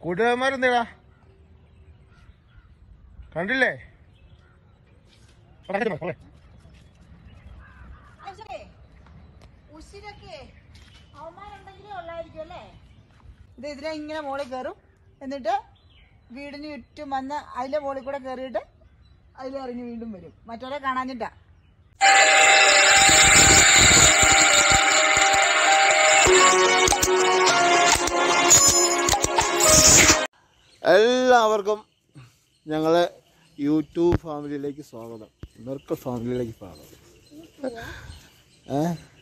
കൂട്ടുകാരന്മാരെന്താ കണ്ടില്ലേ ഉശിരൊക്കെ അവന്മാരുണ്ടെങ്കിലേ ഉള്ളായിരിക്കും അല്ലേ ഇത് ഇതിലെ ഇങ്ങനെ മോളിൽ കയറും എന്നിട്ട് വീടിന് ചുറ്റും വന്ന് അതിലെ മോളിൽ കൂടെ കയറിയിട്ട് അതിലിറങ്ങി വീണ്ടും വരും മറ്റവരെ കാണാഞ്ഞിട്ടാ എല്ലാവർക്കും ഞങ്ങളെ യൂട്യൂബ് ഫാമിലിയിലേക്ക് സ്വാഗതം മെർക്കൽ ഫാമിലിയിലേക്ക് സ്വാഗതം ഏ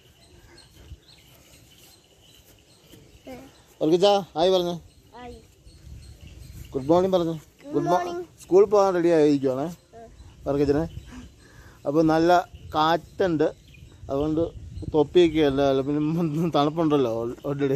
വർഗിച്ച ഹായ് പറഞ്ഞു ഗുഡ് മോർണിംഗ് പറഞ്ഞു ഗുഡ് മോർണിംഗ് സ്കൂളിൽ പോകാൻ റെഡി ആയിരിക്കുവാണേ വർഗിച്ചനെ അപ്പോൾ നല്ല കാറ്റുണ്ട് അതുകൊണ്ട് തൊപ്പിയൊക്കെ അല്ല അല്ല പിന്നെ തണുപ്പുണ്ടല്ലോ ഓൾറെഡി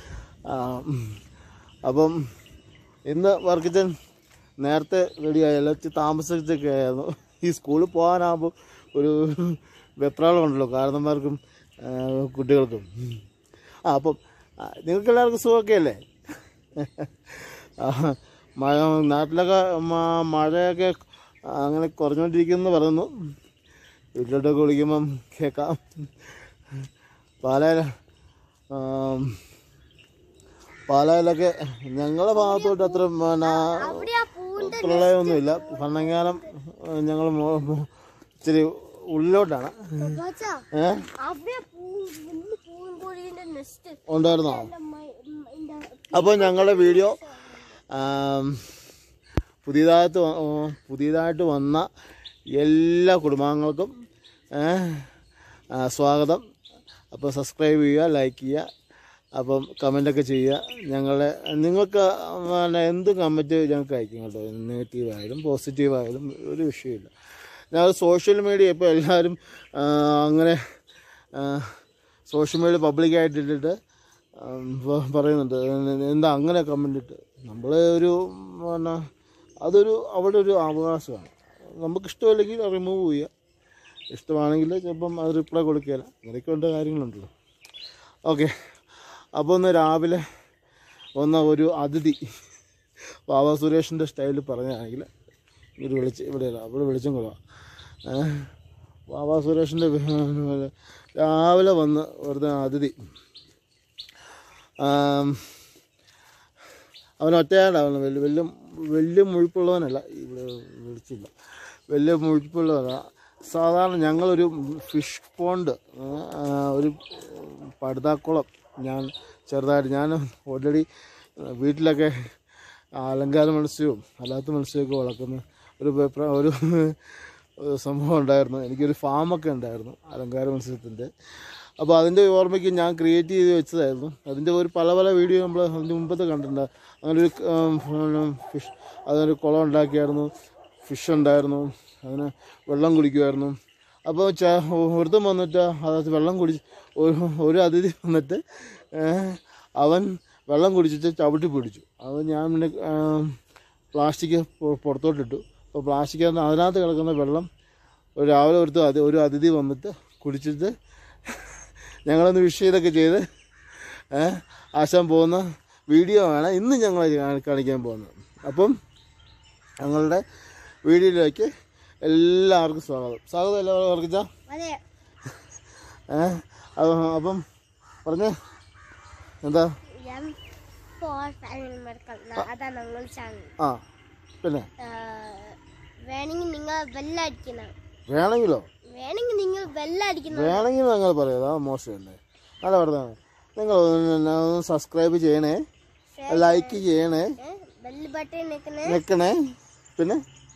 അപ്പം ഇന്ന് വർക്കിച്ചൻ നേരത്തെ റെഡിയായല്ലോ ഇച്ചിരി താമസിച്ചൊക്കെ ആയിരുന്നു ഈ സ്കൂളിൽ പോകാനാകുമ്പോൾ ഒരു വെപ്രാളം ഉണ്ടല്ലോ കാരണന്മാർക്കും ആ, കുട്ടികൾക്കും ആ അപ്പം ആ, നിങ്ങൾക്കെല്ലാവർക്കും സുഖമൊക്കെ അല്ലേ ആ, മഴ നാട്ടിലൊക്കെ മ- മഴയൊക്കെ അങ്ങനെ കുറഞ്ഞുകൊണ്ടിരിക്കുമെന്ന് പറയുന്നു വീട്ടിലോട്ടൊക്കെ വിളിക്കുമ്പം കേൾക്കാം പാലായില ആം, പാലായിലൊക്കെ ഞങ്ങളുടെ ഭാഗത്തോട്ട് അത്ര പിന്നെ പ്രളയമൊന്നുമില്ല ഭരണങ്ങാനം ഞങ്ങൾ ഇച്ചിരി ഉള്ളിലോട്ടാണ് ഏ അവിടെ പൂങ്കോഴിന്റെ നെസ്റ്റ് ഉണ്ടായിരുന്നോ അപ്പോൾ ഞങ്ങളുടെ വീഡിയോ ആം, പുതിയതായിട്ട് വ- ഓ, പുതിയതായിട്ട് വന്ന എല്ലാ കുടുംബാംഗങ്ങൾക്കും ഏ, ആ, സ്വാഗതം അപ്പോൾ സബ്സ്ക്രൈബ് ചെയ്യുക ലൈക്ക് ചെയ്യുക അപ്പം കമൻ്റൊക്കെ ചെയ്യുക ഞങ്ങളെ നിങ്ങൾക്ക് പിന്നെ എന്ത് കമൻറ്റ് ഞങ്ങൾക്ക് അയക്കും കേട്ടോ നെഗറ്റീവായാലും പോസിറ്റീവായാലും ഒരു വിഷയമില്ല ഞങ്ങൾ സോഷ്യൽ മീഡിയ ഇപ്പോൾ എല്ലാവരും ആ, അങ്ങനെ സോഷ്യൽ മീഡിയ പബ്ലിക്കായിട്ട് ഇട്ടിട്ട് ഉം, പ- പറയുന്നുണ്ട് എന്താ അങ്ങനെ കമൻ്റ് ഇട്ട് നമ്മൾ ഒരു പിന്നെ അതൊരു അവിടെ ഒരു അവകാശമാണ് നമുക്ക് ഇഷ്ടമല്ലെങ്കിൽ റിമൂവ് ചെയ്യുക ഇഷ്ടമാണെങ്കിൽ ചിലപ്പം അത് റിപ്ലൈ കൊടുക്കുകയില്ല അങ്ങനെയൊക്കെ ഉണ്ട് കാര്യങ്ങളുണ്ടല്ലോ ഓക്കെ അപ്പോൾ ഒന്ന് രാവിലെ വന്ന ഒരു അതിഥി ബാബ സുരേഷിൻ്റെ സ്റ്റൈലിൽ പറഞ്ഞാണെങ്കിൽ ഇവിടെ വിളിച്ച് ഇവിടെ ഇവിടെ വെളിച്ചം കുറവാണ് ബാബ സുരേഷിൻ്റെ രാവിലെ വന്ന് വെറുതെ അതിഥി ആം, അവൻ ഒറ്റയാടാണ് വലിയ വലിയ വലിയ മുഴുപ്പുള്ളവനല്ല ഇവിടെ വിളിച്ചില്ല വലിയ മുഴുപ്പുള്ളവനാ സാധാരണ ഞങ്ങളൊരു ഫിഷ് പോണ്ട് ആ, ഒരു പടുതാക്കുളം ഞാൻ ചെറുതായിട്ട് ഞാൻ ഓൾറെഡി വീട്ടിലൊക്കെ അലങ്കാര മത്സ്യവും അല്ലാത്ത മത്സ്യമൊക്കെ വളർത്തുന്ന ഒരു പേപ്പർ ഒരു ഒരു സംഭവം ഉണ്ടായിരുന്നു എനിക്കൊരു ഫാമൊക്കെ ഉണ്ടായിരുന്നു അലങ്കാര മത്സ്യത്തിൻ്റെ അപ്പോൾ അതിൻ്റെ ഓർമ്മയ്ക്ക് ഞാൻ ക്രിയേറ്റ് ചെയ്ത് വെച്ചതായിരുന്നു അതിൻ്റെ ഒരു പല പല വീഡിയോ നമ്മൾ അതിൻ്റെ മുമ്പത്തെ കണ്ടിട്ടുണ്ട് അങ്ങനെ ഒരു ഫിഷ് അതൊരു കുളം ഉണ്ടാക്കിയായിരുന്നു ഫിഷ് ഉണ്ടായിരുന്നു അതിന് വെള്ളം കുടിക്കുമായിരുന്നു അപ്പോൾ ച ഒരുത്തം വന്നിട്ട് അത് വെള്ളം കുടി ഒരു ഒരു അതിഥി വന്നിട്ട് ഏഹ്, അവൻ വെള്ളം കുടിച്ചിട്ട് ചവിട്ടി പിടിച്ചു അത് ഞാൻ പിന്നെ പ്ലാസ്റ്റിക് പുറത്തോട്ടിട്ടു അപ്പോൾ പ്ലാസ്റ്റിക് അതിനകത്ത് കിടക്കുന്ന വെള്ളം ഒരു രാവിലെ ഒരുത്ത് അത് ഒരു അതിഥി വന്നിട്ട് കുടിച്ചിട്ട് ഞങ്ങളൊന്ന് വിഷ് ചെയ്തൊക്കെ ചെയ്ത് ഏഹ്, ആശാൻ പോകുന്ന വീഡിയോ ആണ് ഇന്ന് ഞങ്ങൾ കാണി- കാണിക്കാൻ പോകുന്നത് അപ്പം ഞങ്ങളുടെ വീഡിയോയിലേക്ക് എല്ലാവർക്കും സ്വാഗതം സ്വാഗതം എല്ലാവർക്കും ഇതാ അതെ ഏഹ് അപ്പം പറഞ്ഞേ എന്താ എം ഫോർ ഫാമിലി മെഡിക്കൽ അതാണ് ഞങ്ങൾ ചാനൽ ആ പിന്നെ വേണമെങ്കിൽ നിങ്ങൾ ബെല്ലടിക്കണം വേണമെങ്കിലോ വേണമെങ്കിൽ നിങ്ങൾ ബെല്ലടിക്കണം വേണമെങ്കിൽ ഞങ്ങൾ പറയാം അതാ മോശമല്ലേ നല്ല പറഞ്ഞതാണ് നിങ്ങൾ ഒന്ന് സബ്സ്ക്രൈബ് ചെയ്യണേ ലൈക്ക് ചെയ്യണേ ബെല്ല് ബട്ടൺ നിൽക്കണേ നിൽക്കണേ പിന്നെ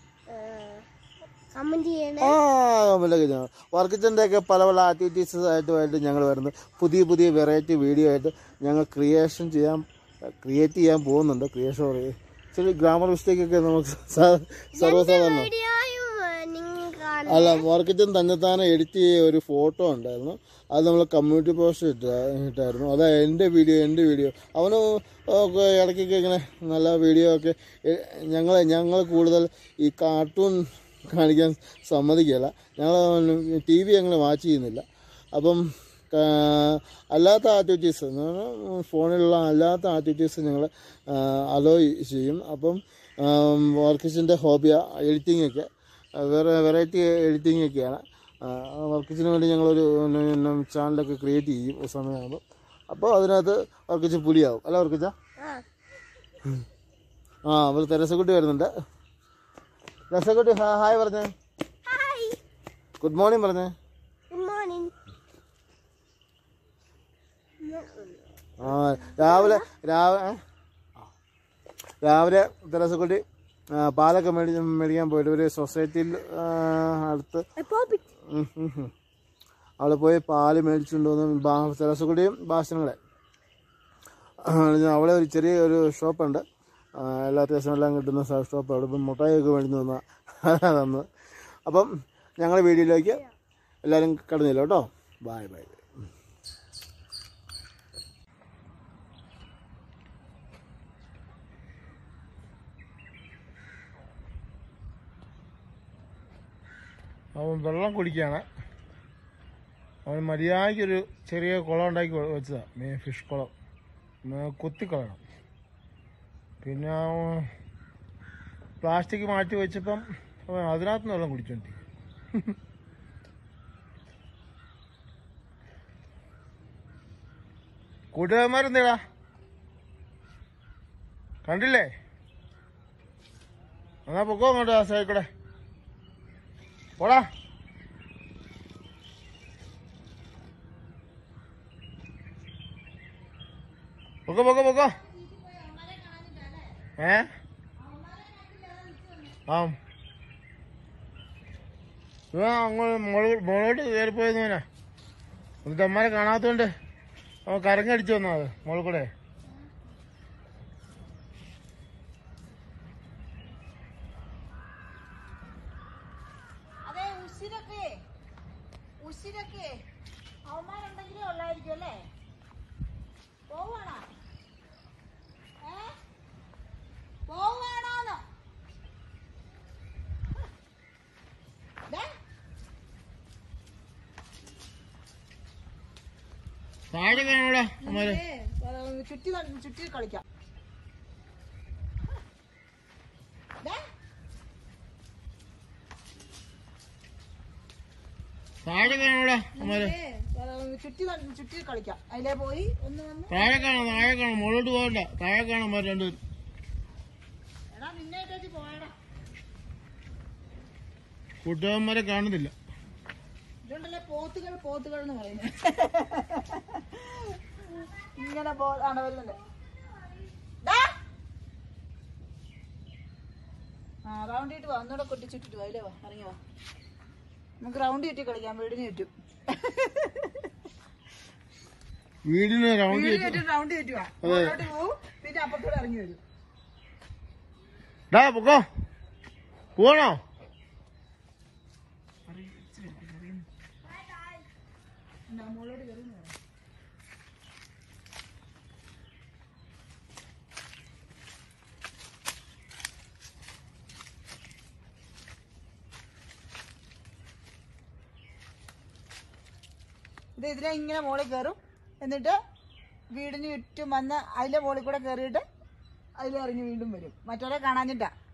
കമന്റ് ചെയ്യണേ ആ കമൻ്റൊക്കെ ചെയ്യണം വർക്കിച്ചൻ്റെ ഒക്കെ പല പല ആക്ടിവിറ്റീസ് ആയിട്ടുമായിട്ട് ഞങ്ങൾ വരുന്നത് പുതിയ പുതിയ വെറൈറ്റി വീഡിയോ ആയിട്ട് ഞങ്ങൾ ക്രിയേഷൻ ചെയ്യാൻ ക്രിയേറ്റ് ചെയ്യാൻ പോകുന്നുണ്ട് ക്രിയേഷൻ പറയും ഇച്ചിരി ഗ്രാമർ മിസ്റ്റേക്കൊക്കെ നമുക്ക് സാ- സർവ്വസാധാരണ വീഡിയോയും നിങ്ങൾ കാണും അല്ല മാർക്കറ്റിൽ തന്നെത്താനെ എഡിറ്റ് ചെയ്ത ഒരു ഫോട്ടോ ഉണ്ടായിരുന്നു അത് നമ്മൾ കമ്മ്യൂണിറ്റി പോസ്റ്റ് ഇട്ട ഇട്ടായിരുന്നു അതാ എൻ്റെ വീഡിയോ എൻ്റെ വീഡിയോ അവന് ഒക്കെ ഇടയ്ക്കൊക്കെ ഇങ്ങനെ നല്ല വീഡിയോ ഒക്കെ ഞങ്ങൾ ഞങ്ങൾ കൂടുതൽ ഈ കാർട്ടൂൺ കാണിക്കാൻ സമ്മതിക്കില്ല ഞങ്ങൾ ടി വി അങ്ങനെ വാച്ച് ചെയ്യുന്നില്ല അപ്പം കാ- അല്ലാത്ത ആക്ടിവിറ്റീസ് ഫോണിലുള്ള അല്ലാത്ത ആക്ടിവിറ്റീസ് ഞങ്ങൾ അലോ ചെയ്യും അപ്പം വർക്കിച്ചിൻ്റെ ഹോബിയ എഡിറ്റിംഗ് ഒക്കെ ആ, വേറെ വെറൈറ്റി എഡിറ്റിംഗ് ഒക്കെയാണ് വർക്കിച്ചിന് വേണ്ടി ഞങ്ങളൊരു പിന്നെ ചാനലൊക്കെ ക്രിയേറ്റ് ചെയ്യും ഒരു സമയമാകുമ്പോൾ അപ്പോൾ അതിനകത്ത് വർക്കിച്ച് പുലിയാവും അല്ല വർക്കിച്ച ആ ആ അവർ തെരസക്കുട്ടി വരുന്നുണ്ട് തെരസക്കുട്ടി ഹാ- ഹായ് പറഞ്ഞേ ഹായ് ഗുഡ് മോർണിംഗ് പറഞ്ഞേ ഗുഡ് മോർണിംഗ് ആ രാവിലെ രാവിലെ രാവിലെ തെരസക്കുട്ടി ആ, പാലൊക്കെ മേടി മേടിക്കാൻ പോയിട്ട് ഒരു സൊസൈറ്റിയിൽ ആ, അടുത്ത് പോപ്പി ഉം ഉം ഉം. അവിടെ പോയി പാല് മേടിച്ചുകൊണ്ട് വന്ന് ബാ തെരസക്കുട്ടിയും ഭാഷണങ്ങളെ അവിടെ ഒരു ചെറിയ ഒരു ഷോപ്പുണ്ട് ആ, എല്ലാ അത്യാവശ്യം എല്ലാം കിട്ടുന്ന സ- ഷോപ്പ് അവിടെ ഇപ്പം മുട്ടായിയൊക്കെ മേടിച്ചു തന്ന തന്നു അപ്പം ഞങ്ങളുടെ വീഡിയോയിലേക്ക് എല്ലാവരും കടന്നില്ല കേട്ടോ ബായ് ബൈ അവൻ വെള്ളം കുടിക്കുകയാണ് അവൻ മര്യാദയ്ക്കൊരു ചെറിയ കുളം ഉണ്ടാക്കി വെ- വെച്ചതാ മീൻ ഫിഷ് കുളം ഉം, കുത്തിക്കളയണം പിന്നെ അവൻ പ്ലാസ്റ്റിക് മാറ്റി വെച്ചപ്പം അവൻ അതിനകത്ത് നിന്ന് വെള്ളം കുടിച്ചോണ്ടി കൂട്ടുകാരന്മാരെന്തേടാ കണ്ടില്ലേ എന്നാ പൊക്കോ അങ്ങോട്ട് ആ സൈഡിൽ കൂടെ പോടാ പൊക്കോ പൊക്കോ പൊക്കോ ഏ ആ ഇവൻ അങ്ങോട്ട് മുകളിൽ മുകളിലോട്ട് കയറിപ്പോയെന്നവനാ എന്നിട്ട് അമ്മമാരെ കാണാത്തോണ്ട് അവൻ കറങ്ങടിച്ചു വന്നാ അത് മുകളിൽ കൂടെ അതെ ഉസിരൊക്കെ ഉസിരൊക്കെ അവന്മാരുണ്ടെങ്കിലേ ഉള്ളായിരിക്കും അല്ലേ പോവാണോ ഏ പോവാണോന്ന് ദേ, താഴെ കാണൂടാ അമ്മമാര് ഏ, ഏ, ചുറ്റി കളി- ചുറ്റി കളിക്കാം ദേ, താഴെ കാണൂടാ അമ്മമാര് ഏ, ഏ, ചുറ്റി കളി- ചുറ്റി കളിക്കാം അതിലേ പോയി ഒന്ന് വന്ന് താഴെ കാണാം താഴെ കാണാം മുകളിലോട്ട് പോകണ്ട താഴെ കാണാം അമ്മമാര് രണ്ടുപേരും എടാ നിന്നെ ഇട്ടേച്ച് പോയടാ കൂട്ടുകാരന്മാരെ കാണുന്നില്ല ഇതുണ്ടല്ലേ പോത്തുകൾ പോത്തുകൾ എന്ന് പറയുന്നത് ഇങ്ങനെ പോ ആണ് വരുന്നുണ്ട് ദാ. ആ റൗണ്ട് ഇട്ട് വാ ഒന്നുകൂടെ കൊട്ടി ചുറ്റിട്ട് വാ ഇല്ലേ വാ ഇറങ്ങി വാ നമുക്ക് റൗണ്ട് ചുറ്റി കളിക്കാം വീടിന് ചുറ്റും വീടിന് റൗണ്ട് വീടിന് ചുറ്റും റൗണ്ട് ചുറ്റി വാ അങ്ങോട്ട് പോവും പിന്നെ അപ്പുറത്തൂടെ ഇറങ്ങി വരും ഡാ പൊക്കോ പോണോ എന്താ മുകളോട് കയറി എന്ന് പറ. ഇത് ഇതിലെ ഇങ്ങനെ മുകളിൽ കയറും എന്നിട്ട് വീടിന് ചുറ്റും വന്ന് അതിലെ മുകളിൽ കൂടെ കയറിയിട്ട് അതിൽ ഇറങ്ങി വീണ്ടും വരും മറ്റവരെ കാണാഞ്ഞിട്ടാ